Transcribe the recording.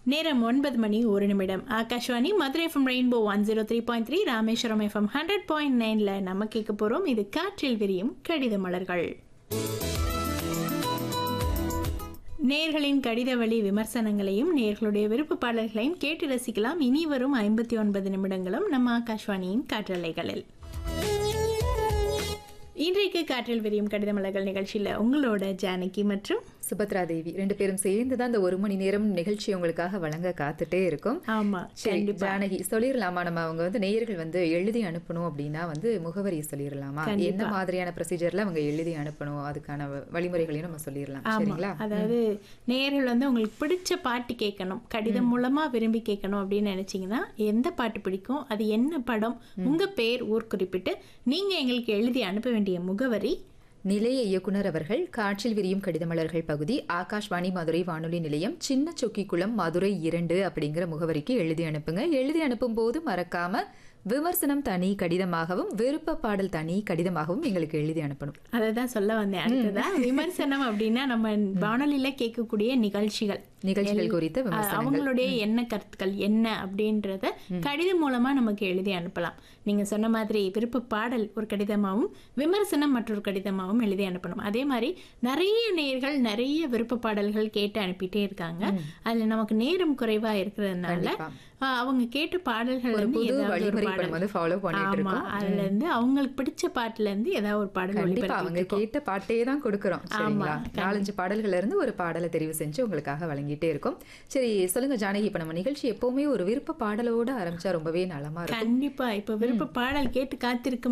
நேரம் ஒன்பது மணி ஒரு நிமிடம் Akashvani Madurai FM rainbow one zero three point three Rameswaram FM hundred point நைன்ல நம்ம கேட்க போறோம் இது காற்றில் விரியும் கடித மலர்கள் நேர்களின் கடித வழி விமர்சனங்களையும் நேர்களுடைய விருப்ப பாடல்களையும் கேட்டு ரசிக்கலாம் இனி வரும் ஐம்பத்தி ஒன்பது நிமிடங்களும் நம்ம ஆகாஷ்வாணியின் காற்றலைகளில் இன்றைக்கு காற்றில் விரியும் கடித மலர்கள் நிகழ்ச்சியில் உங்களோட ஜானகி மற்றும் சுபத்ரா தேவி ரெண்டு பேரும் சேர்ந்து தான் இந்த ஒரு மணி நேரம் நிகழ்ச்சி உங்களுக்காக வழங்க காத்துட்டே இருக்கும் ஆமா சரி ஜானகி சொல்லிடலாமா நம்ம அவங்க வந்து நேயர்கள் வந்து எழுதி அனுப்பணும் அப்படின்னா வந்து முகவரியை சொல்லிடலாமா என்ன மாதிரியான ப்ரொசீஜர்ல அவங்க எழுதி அனுப்பணும் அதுக்கான வ- வழிமுறைகளையும் நம்ம சொல்லிடலாம் சரிங்களா அதாவது நேயர்கள் வந்து உங்களுக்கு பிடிச்ச பாட்டு கேட்கணும் கடிதம் மூலமா விரும்பி கேட்கணும் அப்படின்னு நினைச்சீங்கன்னா எந்த பாட்டு பிடிக்கும் அது என்ன படம் உங்க பேர் ஊர் குறிப்பிட்டு நீங்க எங்களுக்கு எழுதி அனுப்ப வேண்டிய முகவரி நிலைய இயக்குனர் அவர்கள் காற்றில் விரியும் கடிதமலர்கள் பகுதி ஆகாஷ்வாணி மதுரை வானொலி நிலையம் சின்ன சொக்கிக்குளம் மதுரை இரண்டு அப்படிங்கிற முகவரிக்கு எழுதி அனுப்புங்க எழுதி அனுப்பும் போது மறக்காம விமர்சனம் தனி கடிதமாகவும் விருப்ப பாடல் தனி கடிதமாகவும் எங்களுக்கு எழுதி அனுப்பணும் அதை தான் சொல்ல வந்தேன் அடுத்ததா விமர்சனம் அப்படின்னா நம்ம வானொலியில கேட்கக்கூடிய நிகழ்ச்சிகள் நிகழ்ச்சிகள் குறித்த அஹ், விமர்சனம் அவங்களுடைய என்ன கருத்துக்கள் என்ன அப்படின்றத கடிதம் மூலமா நமக்கு எழுதி அனுப்பலாம் நீங்க சொன்ன மாதிரி விருப்ப பாடல் ஒரு கடிதமாகவும் விமர்சனம் மற்றொரு கடிதமாகவும் எழுதி அனுப்பணும் அதே மாதிரி நிறைய நேர்கள் நிறைய விருப்ப பாடல்கள் கேட்டு அனுப்பிட்டே இருக்காங்க அதுல நமக்கு நேரம் குறைவா இருக்கிறதுனால கண்டிப்பா. அஹ், அவங்க கேட்ட பாடல்கள் ஒரு வந்து புது ஏதாவது ஒரு வழிமுறை இப்ப பாடல் நம்ம வந்து ஃபாலோ பண்ணிட்டு ஆமா இருக்கோம் அதுல இருந்து அவங்களுக்கு பிடிச்ச பாட்டுல இருந்து ஏதாவது ஒரு பாடல் கண்டிப்பா ஒளிபரப்பிட்டு அவங்க இருக்கோம். கேட்ட பாட்டே தான் கொடுக்கறோம் சரிங்களா நாலஞ்சு பாடல்கள்ல இருந்து ஒரு பாடலை தெரிவு செஞ்சு உங்களுக்காக வழங்கிட்டே இருக்கோம் சரி சொல்லுங்க ஜானகி இப்ப நம்ம நிகழ்ச்சி எப்பவுமே ஒரு விருப்ப பாடலோட ஆரம்பிச்சா ரொம்பவே நலமா இருக்கும் கண்டிப்பா இப்ப விருப்ப பாடல் கேட்டு காத்திருக்கும்